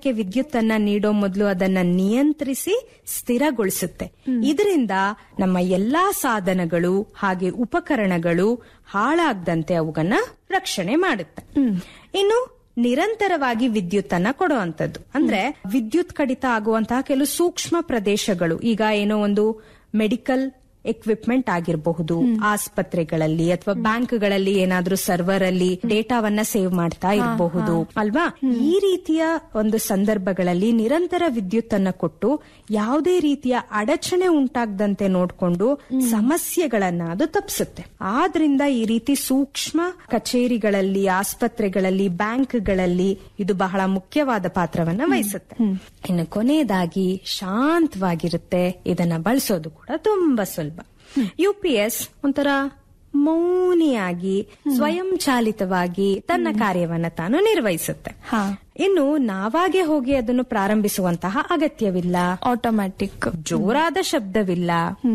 ಸಾಧನಕ್ಕೆ ವಿದ್ಯುತ್ತನ್ನ ನೀಡೋ ಮೊದಲು ಅದನ್ನ ನಿಯಂತ್ರಿಸಿ ಸ್ಥಿರಗೊಳಿಸುತ್ತೆ ಇದರಿಂದ ನಮ್ಮ ಎಲ್ಲಾ ಸಾಧನಗಳು ಹಾಗೆ ಉಪಕರಣಗಳು ಹಾಳಾಗದಂತೆ ಅವುಗನ್ನ ರಕ್ಷಣೆ ಮಾಡುತ್ತೆ ಇನ್ನು ನಿರಂತರವಾಗಿ ವಿದ್ಯುತ್ ಅನ್ನ ಕೊಡುವಂತದ್ದು ಅಂದ್ರೆ ವಿದ್ಯುತ್ ಕಡಿತ ಆಗುವಂತಹ ಕೆಲವು ಸೂಕ್ಷ್ಮ ಪ್ರದೇಶಗಳು ಈಗ ಏನೋ ಒಂದು ಮೆಡಿಕಲ್ ಎಕ್ವಿಪ್ಮೆಂಟ್ ಆಗಿರಬಹುದು ಆಸ್ಪತ್ರೆಗಳಲ್ಲಿ ಅಥವಾ ಬ್ಯಾಂಕ್ಗಳಲ್ಲಿ ಏನಾದ್ರೂ ಸರ್ವರ್ ಅಲ್ಲಿ ಡೇಟಾವನ್ನ ಸೇವ್ ಮಾಡ್ತಾ ಇರಬಹುದು ಅಲ್ವಾ ಈ ರೀತಿಯ ಒಂದು ಸಂದರ್ಭಗಳಲ್ಲಿ ನಿರಂತರ ವಿದ್ಯುತ್ ಅನ್ನ ಕೊಟ್ಟು ಯಾವುದೇ ರೀತಿಯ ಅಡಚಣೆ ಉಂಟಾಗದಂತೆ ನೋಡ್ಕೊಂಡು ಸಮಸ್ಯೆಗಳನ್ನ ಅದು ತಪ್ಪಿಸುತ್ತೆ ಆದ್ರಿಂದ ಈ ರೀತಿ ಸೂಕ್ಷ್ಮ ಕಚೇರಿಗಳಲ್ಲಿ ಆಸ್ಪತ್ರೆಗಳಲ್ಲಿ ಬ್ಯಾಂಕ್ಗಳಲ್ಲಿ ಇದು ಬಹಳ ಮುಖ್ಯವಾದ ಪಾತ್ರವನ್ನ ವಹಿಸುತ್ತೆ ಇನ್ನು ಕೊನೆಯದಾಗಿ ಶಾಂತವಾಗಿರುತ್ತೆ ಇದನ್ನ ಬಳಸೋದು ಕೂಡ ತುಂಬಾ ಸುಲಭ ಯು ಪಿ ಎಸ್ ಒಂಥರ ಮೌನಿಯಾಗಿ ಸ್ವಯಂ ಚಾಲಿತವಾಗಿ ತನ್ನ ಕಾರ್ಯವನ್ನ ತಾನು ನಿರ್ವಹಿಸುತ್ತೆ ಹಾ ಇನ್ನು ನಾವಾಗೆ ಹೋಗಿ ಅದನ್ನು ಪ್ರಾರಂಭಿಸುವಂತಹ ಅಗತ್ಯವಿಲ್ಲ ಆಟೋಮ್ಯಾಟಿಕ್ ಜೋರಾದ ಶಬ್ದವಿಲ್ಲ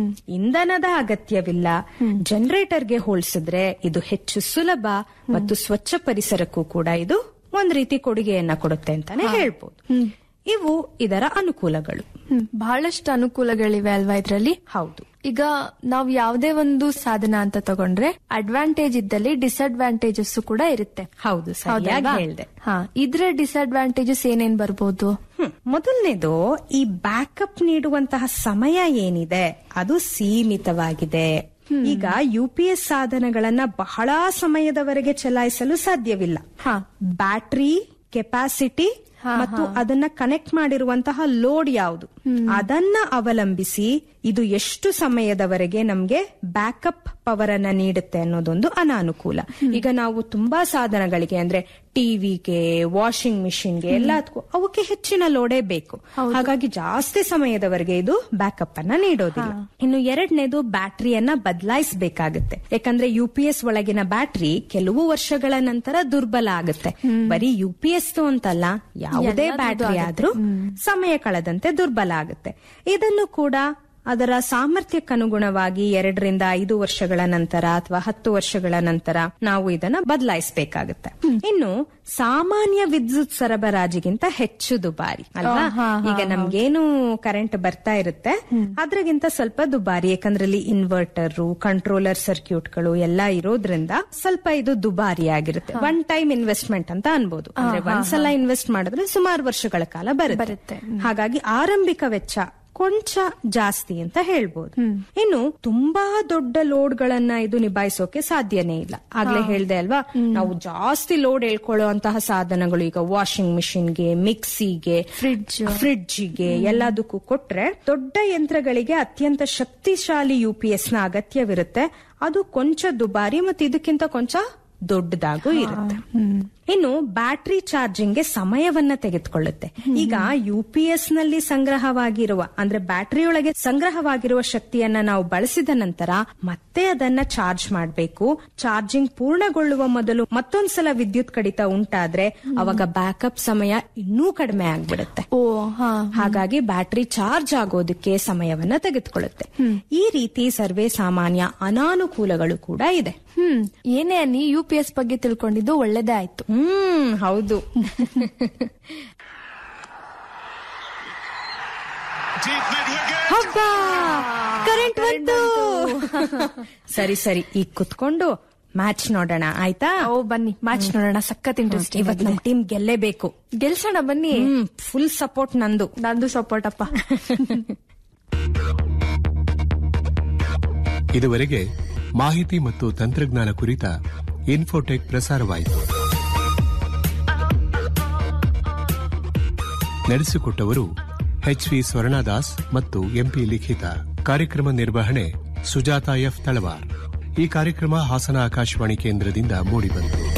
ಇಂಧನದ ಅಗತ್ಯವಿಲ್ಲ ಜನರೇಟರ್ಗೆ ಹೋಲಿಸಿದ್ರೆ ಇದು ಹೆಚ್ಚು ಸುಲಭ ಮತ್ತು ಸ್ವಚ್ಛ ಪರಿಸರಕ್ಕೂ ಕೂಡ ಇದು ಒಂದ್ ರೀತಿ ಕೊಡುಗೆಯನ್ನ ಕೊಡುತ್ತೆ ಅಂತಾನೆ ಹೇಳ್ಬೋದು ಇವು ಇದರ ಅನುಕೂಲಗಳು ಹ್ಮ್ ಬಹಳಷ್ಟು ಅನುಕೂಲಗಳಿವೆ ಅಲ್ವಾ ಇದ್ರಲ್ಲಿ ಹೌದು ಈಗ ನಾವ್ ಯಾವ್ದೇ ಒಂದು ಸಾಧನ ಅಂತ ತಗೊಂಡ್ರೆ ಅಡ್ವಾಂಟೇಜ್ ಇದ್ದಲ್ಲಿ ಡಿಸ್ಅಡ್ವಾಂಟೇಜಸ್ ಕೂಡ ಇರುತ್ತೆ ಹೌದು ಸರಿಯಾಗಿ ಹೌದಲ್ವಾ? ಹೇಳ್ದೆ ಹಾ ಇದ್ರ ಡಿಸ್ಅಡ್ವಾಂಟೇಜಸ್ ಏನೇನ್ ಬರ್ಬೋದು ಹ್ಮ್. ಮೊದಲನೇದು ಈ ಬ್ಯಾಕಪ್ ನೀಡುವಂತಹ ಸಮಯ ಏನಿದೆ ಅದು ಸೀಮಿತವಾಗಿದೆ ಈಗ ಯು ಪಿ ಎಸ್ ಸಾಧನಗಳನ್ನ ಬಹಳ ಸಮಯದವರೆಗೆ ಚಲಾಯಿಸಲು ಸಾಧ್ಯವಿಲ್ಲ ಹಾ ಬ್ಯಾಟ್ರಿ ಕೆಪಾಸಿಟಿ ಮತ್ತು ಅದನ್ನ ಕನೆಕ್ಟ್ ಮಾಡಿರುವಂತಹ ಲೋಡ್ ಯಾವುದು ಅದನ್ನ ಅವಲಂಬಿಸಿ ಇದು ಎಷ್ಟು ಸಮಯದವರೆಗೆ ನಮ್ಗೆ ಬ್ಯಾಕಪ್ ಪವರ್ ಅನ್ನ ನೀಡುತ್ತೆ ಅನ್ನೋದೊಂದು ಅನಾನುಕೂಲ ಈಗ ನಾವು ತುಂಬಾ ಸಾಧನಗಳಿಗೆ ಅಂದ್ರೆ ಟಿವಿಗೆ ವಾಷಿಂಗ್ ಮಿಷಿನ್ಗೆ ಎಲ್ಲದಕ್ಕೂ ಅವಕ್ಕೆ ಹೆಚ್ಚಿನ ಲೋಡೇ ಬೇಕು ಹಾಗಾಗಿ ಜಾಸ್ತಿ ಸಮಯದವರೆಗೆ ಇದು ಬ್ಯಾಕಪ್ ಅನ್ನ ನೀಡೋದಿಲ್ಲ ಇನ್ನು ಎರಡನೇದು ಬ್ಯಾಟ್ರಿಯನ್ನ ಬದಲಾಯಿಸಬೇಕಾಗುತ್ತೆ ಯಾಕಂದ್ರೆ ಯು ಪಿ ಎಸ್ ಒಳಗಿನ ಬ್ಯಾಟ್ರಿ ಕೆಲವು ವರ್ಷಗಳ ನಂತರ ದುರ್ಬಲ ಆಗುತ್ತೆ ಬರೀ ಯು ಪಿ ಎಸ್ ಅಂತಲ್ಲ ಯಾವುದೇ ಬ್ಯಾಟ್ರಿ ಆದ್ರೂ ಸಮಯ ಕಳೆದಂತೆ ದುರ್ಬಲ ಆಗುತ್ತೆ ಇದನ್ನು ಕೂಡ ಅದರ ಸಾಮರ್ಥ್ಯಕ್ಕನುಗುಣವಾಗಿ ಎರಡರಿಂದ ಐದು ವರ್ಷಗಳ ನಂತರ ಅಥವಾ ಹತ್ತು ವರ್ಷಗಳ ನಂತರ ನಾವು ಇದನ್ನ ಬದಲಾಯಿಸಬೇಕಾಗುತ್ತೆ ಇನ್ನು ಸಾಮಾನ್ಯ ವಿದ್ಯುತ್ ಸರಬರಾಜಿಗಿಂತ ಹೆಚ್ಚು ದುಬಾರಿ ಅಲ್ವಾ ಈಗ ನಮ್ಗೇನು ಕರೆಂಟ್ ಬರ್ತಾ ಇರುತ್ತೆ ಅದ್ರಗಿಂತ ಸ್ವಲ್ಪ ದುಬಾರಿ ಯಾಕಂದ್ರೆ ಇಲ್ಲಿ ಇನ್ವರ್ಟರ್ ಕಂಟ್ರೋಲರ್ ಸರ್ಕ್ಯೂಟ್ಗಳು ಎಲ್ಲ ಇರೋದ್ರಿಂದ ಸ್ವಲ್ಪ ಇದು ದುಬಾರಿ ಆಗಿರುತ್ತೆ ಒನ್ ಟೈಮ್ ಇನ್ವೆಸ್ಟ್ಮೆಂಟ್ ಅಂತ ಅನ್ಬೋದು ಅಂದ್ರೆ ಒಂದ್ಸಲ ಇನ್ವೆಸ್ಟ್ ಮಾಡಿದ್ರೆ ಸುಮಾರು ವರ್ಷಗಳ ಕಾಲ ಬರುತ್ತೆ ಬರುತ್ತೆ. ಹಾಗಾಗಿ ಆರಂಭಿಕ ವೆಚ್ಚ ಕೊಂಚ ಜಾಸ್ತಿ ಅಂತ ಹೇಳ್ಬೋದು ಇನ್ನು ತುಂಬಾ ದೊಡ್ಡ ಲೋಡ್ ಗಳನ್ನ ಇದು ನಿಭಾಯಿಸೋಕೆ ಸಾಧ್ಯನೇ ಇಲ್ಲ ಆಗ್ಲೇ ಹೇಳ್ದೆ ಅಲ್ವಾ ನಾವು ಜಾಸ್ತಿ ಲೋಡ್ ಹೇಳ್ಕೊಳ್ಳುವಂತಹ ಸಾಧನಗಳು ಈಗ ವಾಷಿಂಗ್ ಮಿಷಿನ್ಗೆ ಮಿಕ್ಸಿಗೆ ಫ್ರಿಡ್ಜ್ ಫ್ರಿಡ್ಜಿಗೆ ಎಲ್ಲದಕ್ಕೂ ಕೊಟ್ರೆ ದೊಡ್ಡ ಯಂತ್ರಗಳಿಗೆ ಅತ್ಯಂತ ಶಕ್ತಿಶಾಲಿ ಯು ಪಿ ಎಸ್ ನ ಅಗತ್ಯವಿರುತ್ತೆ ಅದು ಕೊಂಚ ದುಬಾರಿ ಮತ್ತು ಇದಕ್ಕಿಂತ ಕೊಂಚ ದೊಡ್ಡದಾಗೂ ಇರುತ್ತೆ ಇನ್ನು ಬ್ಯಾಟ್ರಿ ಚಾರ್ಜಿಂಗ್ಗೆ ಸಮಯವನ್ನ ತೆಗೆದುಕೊಳ್ಳುತ್ತೆ ಈಗ ಯು ಪಿ ಎಸ್ ನಲ್ಲಿ ಸಂಗ್ರಹವಾಗಿರುವ ಅಂದ್ರೆ ಬ್ಯಾಟರಿಯೊಳಗೆ ಸಂಗ್ರಹವಾಗಿರುವ ಶಕ್ತಿಯನ್ನ ನಾವು ಬಳಸಿದ ನಂತರ ಮತ್ತೆ ಅದನ್ನ ಚಾರ್ಜ್ ಮಾಡಬೇಕು ಚಾರ್ಜಿಂಗ್ ಪೂರ್ಣಗೊಳ್ಳುವ ಮೊದಲು ಮತ್ತೊಂದ್ಸಲ ವಿದ್ಯುತ್ ಕಡಿತ ಉಂಟಾದ್ರೆ ಅವಾಗ ಬ್ಯಾಕಪ್ ಸಮಯ ಇನ್ನೂ ಕಡಿಮೆ ಆಗ್ಬಿಡುತ್ತೆ ಓ ಹಾ ಹಾಗಾಗಿ ಬ್ಯಾಟರಿ ಚಾರ್ಜ್ ಆಗೋದಕ್ಕೆ ಸಮಯವನ್ನ ತೆಗೆದುಕೊಳ್ಳುತ್ತೆ ಈ ರೀತಿ ಸರ್ವೇ ಸಾಮಾನ್ಯ ಅನಾನುಕೂಲಗಳು ಕೂಡ ಇದೆ ಹ್ಮ್ ಏನೇ ಅನ್ನಿ ಯು ಪಿ ಎಸ್ ಬಗ್ಗೆ ತಿಳ್ಕೊಂಡಿದ್ದು ಒಳ್ಳೇದೇ ಆಯ್ತು ಹ್ಮ್ ಹೌದು Deep mid wicket. ಹಬ್ಬ ಕರೆಂಟ್ ಬಂತು ಸರಿ ಸರಿ ಈಗ ಕುತ್ಕೊಂಡು ಮ್ಯಾಚ್ ನೋಡೋಣ ಆಯ್ತಾ ಓ ಬನ್ನಿ ಮ್ಯಾಚ್ ನೋಡೋಣ ಸಖತ್ ಇಂಟ್ರೆಸ್ಟ್ ಇವತ್ ನಮ್ ಟೀಮ್ ಗೆಲ್ಲೇಬೇಕು ಗೆಲ್ಸೋಣ ಬನ್ನಿ ಹ್ಮ್ ಫುಲ್ ಸಪೋರ್ಟ್ ನಂದು ನಂದು ಸಪೋರ್ಟ್ ಅಪ್ಪ ಇದುವರೆಗೆ ಮಾಹಿತಿ ಮತ್ತು ತಂತ್ರಜ್ಞಾನ ಕುರಿತ ಇನ್ಫೋಟೆಕ್ ಪ್ರಸಾರವಾಯಿತು ನಡೆಸಿಕೊಟ್ಟವರು ಎಚ್ವಿ ಸ್ವರ್ಣದಾಸ್ ಮತ್ತು ಎಂಪಿ ಲಿಖಿತ ಕಾರ್ಯಕ್ರಮ ನಿರ್ವಹಣೆ ಸುಜಾತ ಎಫ್ ತಳವಾರ್ ಈ ಕಾರ್ಯಕ್ರಮ ಹಾಸನ ಆಕಾಶವಾಣಿ ಕೇಂದ್ರದಿಂದ ಮೂಡಿಬಂತು